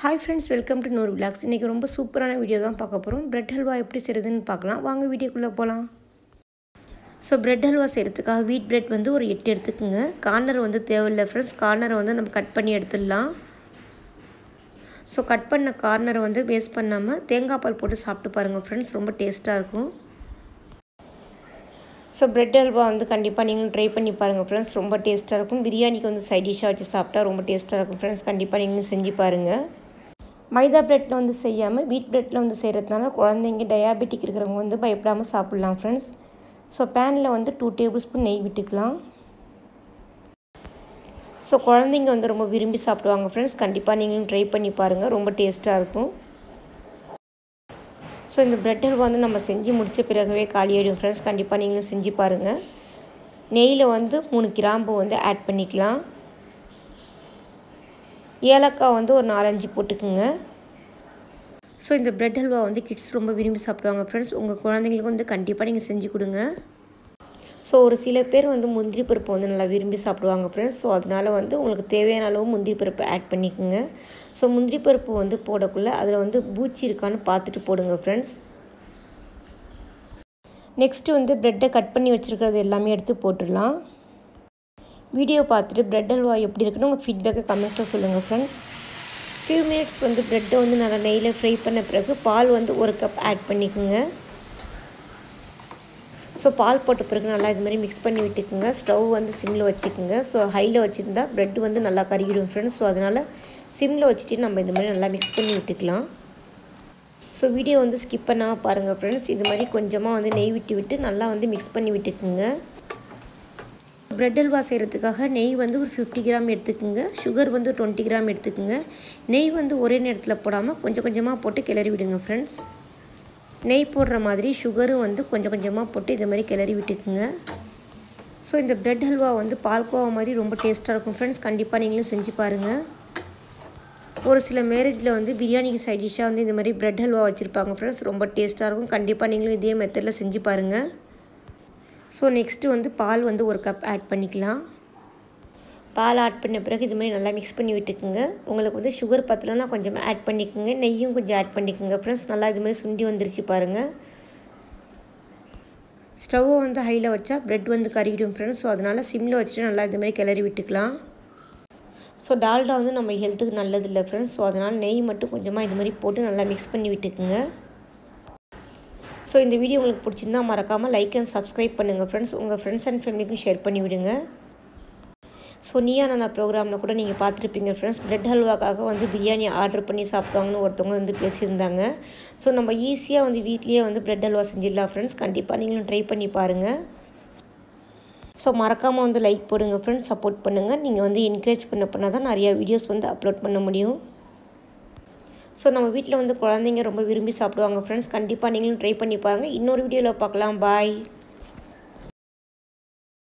hi friends welcome to நூறு vlogs இன்றைக்கி ரொம்ப சூப்பரான வீடியோ தான் பார்க்க போகிறோம் பிரெட் ஹல்வா எப்படி செய்கிறதுன்னு பார்க்கலாம் வாங்க வீடியோக்குள்ளே போகலாம் ஸோ பிரெட் ஹல்வா செய்கிறதுக்காக வீட் பிரெட் வந்து ஒரு எட்டு எடுத்துக்கோங்க கார்னர் வந்து தேவையில்லை ஃப்ரெண்ட்ஸ் கார்னரை வந்து நம்ம கட் பண்ணி எடுத்துடலாம் ஸோ கட் பண்ண கார்னரை வந்து வேஸ்ட் பண்ணாமல் தேங்காய் பால் போட்டு சாப்பிட்டு பாருங்கள் ஃப்ரெண்ட்ஸ் ரொம்ப டேஸ்ட்டாக இருக்கும் ஸோ பிரெட் ஹல்வா வந்து கண்டிப்பாக நீங்களும் ட்ரை பண்ணி பாருங்கள் ஃப்ரெண்ட்ஸ் ரொம்ப டேஸ்ட்டாக இருக்கும் பிரியாணிக்கு வந்து சைட் டிஷ்ஷாக வச்சு சாப்பிட்டா ரொம்ப டேஸ்ட்டாக இருக்கும் ஃப்ரெண்ட்ஸ் கண்டிப்பாக நீங்களும் செஞ்சு பாருங்கள் மைதா பிரெட்டில் வந்து செய்யாமல் வீட் பிரெட்டில் வந்து செய்கிறதுனால குழந்தைங்க டயாபெட்டிக் இருக்கிறவங்க வந்து பயப்படாமல் சாப்பிட்லாம் ஃப்ரெண்ட்ஸ் ஸோ பேனில் வந்து டூ டேபிள் ஸ்பூன் நெய் விட்டுக்கலாம் ஸோ குழந்தைங்க வந்து ரொம்ப விரும்பி சாப்பிடுவாங்க ஃப்ரெண்ட்ஸ் கண்டிப்பாக நீங்களும் ட்ரை பண்ணி பாருங்கள் ரொம்ப டேஸ்ட்டாக இருக்கும் ஸோ இந்த பிரெட் ஹல்வா வந்து நம்ம செஞ்சு முடித்த பிறகுவே காலியாயிடும் ஃப்ரெண்ட்ஸ் கண்டிப்பாக நீங்களும் செஞ்சு பாருங்கள் நெய்யில் வந்து மூணு கிராம்பு வந்து ஆட் பண்ணிக்கலாம் ஏலக்காய் வந்து ஒரு நாலஞ்சு போட்டுக்குங்க ஸோ இந்த பிரெட் ஹல்வா வந்து கிட்ஸ் ரொம்ப விரும்பி சாப்பிடுவாங்க ஃப்ரெண்ட்ஸ் உங்கள் குழந்தைங்களுக்கு வந்து கண்டிப்பாக நீங்கள் செஞ்சு கொடுங்க ஸோ ஒரு சில பேர் வந்து முந்திரி பருப்பு வந்து நல்லா விரும்பி சாப்பிடுவாங்க ஃப்ரெண்ட்ஸ் ஸோ அதனால் வந்து உங்களுக்கு தேவையான அளவு முந்திரி பருப்பு ஆட் பண்ணிக்கோங்க ஸோ முந்திரி பருப்பு வந்து போடக்குள்ளே அதில் வந்து பூச்சி இருக்கான்னு பார்த்துட்டு போடுங்க ஃப்ரெண்ட்ஸ் நெக்ஸ்ட்டு வந்து ப்ரெட்டை கட் பண்ணி வச்சுருக்கிறது எல்லாமே எடுத்து போட்டுடலாம் வீடியோ பார்த்துட்டு ப்ரெட் அல்வா எப்படி இருக்குன்னு உங்கள் ஃபீட்பேக்கை கமெண்ட்ஸில் சொல்லுங்கள் ஃப்ரெண்ட்ஸ் ஃபியூ மினிட்ஸ் வந்து ப்ரெட்டை வந்து நல்லா நெய்யில் ஃப்ரை பண்ண பிறகு பால் வந்து ஒரு கப் ஆட் பண்ணிக்கோங்க ஸோ பால் போட்ட பிறகு நல்லா இது மாதிரி மிக்ஸ் பண்ணி விட்டுக்குங்க ஸ்டவ் வந்து சிம்மில் வச்சுக்கோங்க ஸோ ஹையில் வச்சுருந்தா ப்ரெட் வந்து நல்லா கருகிடும் ஃப்ரெண்ட்ஸ் ஸோ அதனால் சிம்மில் வச்சுட்டு நம்ம இந்த மாதிரி நல்லா மிக்ஸ் பண்ணி விட்டுக்கலாம் ஸோ வீடியோ வந்து ஸ்கிப் பண்ணாமல் பாருங்கள் ஃப்ரெண்ட்ஸ் இது மாதிரி கொஞ்சமாக வந்து நெய் விட்டு விட்டு நல்லா வந்து மிக்ஸ் பண்ணி விட்டுக்குங்க ப்ரெட் அல்வா செய்கிறதுக்காக நெய் வந்து ஒரு ஃபிஃப்டி கிராம் எடுத்துக்கோங்க சுகர் வந்து டுவெண்ட்டி கிராம் எடுத்துக்கோங்க நெய் வந்து ஒரே நேரத்தில் போடாமல் கொஞ்சம் கொஞ்சமாக போட்டு கிளறி விடுங்க ஃப்ரெண்ட்ஸ் நெய் போடுற மாதிரி சுகரும் வந்து கொஞ்சம் கொஞ்சமாக போட்டு இது மாதிரி கிளறி விட்டுக்குங்க ஸோ இந்த ப்ரெட் ஹல்வா வந்து பால்கோவா மாதிரி ரொம்ப டேஸ்ட்டாக இருக்கும் ஃப்ரெண்ட்ஸ் கண்டிப்பாக நீங்களும் செஞ்சு பாருங்கள் ஒரு சில மேரேஜில் வந்து பிரியாணிக்கு சைட் டிஷ்ஷாக வந்து இந்த மாதிரி ப்ரெட் ஹல்வா வச்சுருப்பாங்க ஃப்ரெண்ட்ஸ் ரொம்ப டேஸ்ட்டாக இருக்கும் கண்டிப்பாக நீங்களும் இதே மெத்தடில் செஞ்சு பாருங்கள் ஸோ நெக்ஸ்ட்டு வந்து பால் வந்து ஒரு கப் ஆட் பண்ணிக்கலாம் பால் ஆட் பண்ண பிறகு இது மாதிரி நல்லா மிக்ஸ் பண்ணி விட்டுக்குங்க உங்களுக்கு வந்து சுகர் பத்தலைன்னா கொஞ்சம் ஆட் பண்ணிக்கோங்க நெய்யும் கொஞ்சம் ஆட் பண்ணிக்கோங்க ஃப்ரெண்ட்ஸ் நல்லா இது மாதிரி சுண்டி வந்துருச்சு பாருங்கள் ஸ்டவ்வை வந்து ஹையில் வச்சா ப்ரெட் வந்து கருகிடும் ஃப்ரெண்ட்ஸ் ஸோ அதனால் சிம்மில் வச்சுட்டு நல்லா இது மாதிரி கிளறி விட்டுக்கலாம் ஸோ டால்டா வந்து நம்ம ஹெல்த்துக்கு நல்லது இல்லை ஃப்ரெண்ட்ஸ் ஸோ அதனால் நெய் மட்டும் கொஞ்சமாக இது மாதிரி போட்டு நல்லா மிக்ஸ் பண்ணி விட்டுக்குங்க ஸோ இந்த வீடியோ உங்களுக்கு பிடிச்சிருந்தா மறக்காமல் லைக் அண்ட் சப்ஸ்கிரைப் பண்ணுங்கள் ஃப்ரெண்ட்ஸ் உங்கள் ஃப்ரெண்ட்ஸ் அண்ட் ஃபேமிலிக்கும் ஷேர் பண்ணி விடுங்க ஸோ நீயா நான் ப்ரோக்ராமில் கூட நீங்கள் பார்த்துருப்பீங்க ஃப்ரெண்ட்ஸ் ப்ரெட் ஹல்வாக்காக வந்து பிரியாணி ஆர்டர் பண்ணி சாப்பிட்டாங்கன்னு ஒருத்தவங்க வந்து பேசியிருந்தாங்க ஸோ நம்ம ஈஸியாக வந்து வீட்லேயே வந்து ப்ரெட் ஹல்வா செஞ்சிடலாம் ஃப்ரெண்ட்ஸ் கண்டிப்பாக நீங்களும் ட்ரை பண்ணி பாருங்கள் ஸோ மறக்காமல் வந்து லைக் போடுங்க ஃப்ரெண்ட்ஸ் சப்போர்ட் பண்ணுங்கள் நீங்கள் வந்து என்கரேஜ் பண்ண பண்ணால் தான் நிறையா வீடியோஸ் வந்து அப்லோட் பண்ண முடியும் ஸோ நம்ம வீட்டில் வந்து குழந்தைங்க ரொம்ப விரும்பி சாப்பிடுவாங்க ஃப்ரெண்ட்ஸ் கண்டிப்பாக நீங்களும் ட்ரை பண்ணி பாருங்கள் இன்னொரு வீடியோவில் பார்க்கலாம் பாய்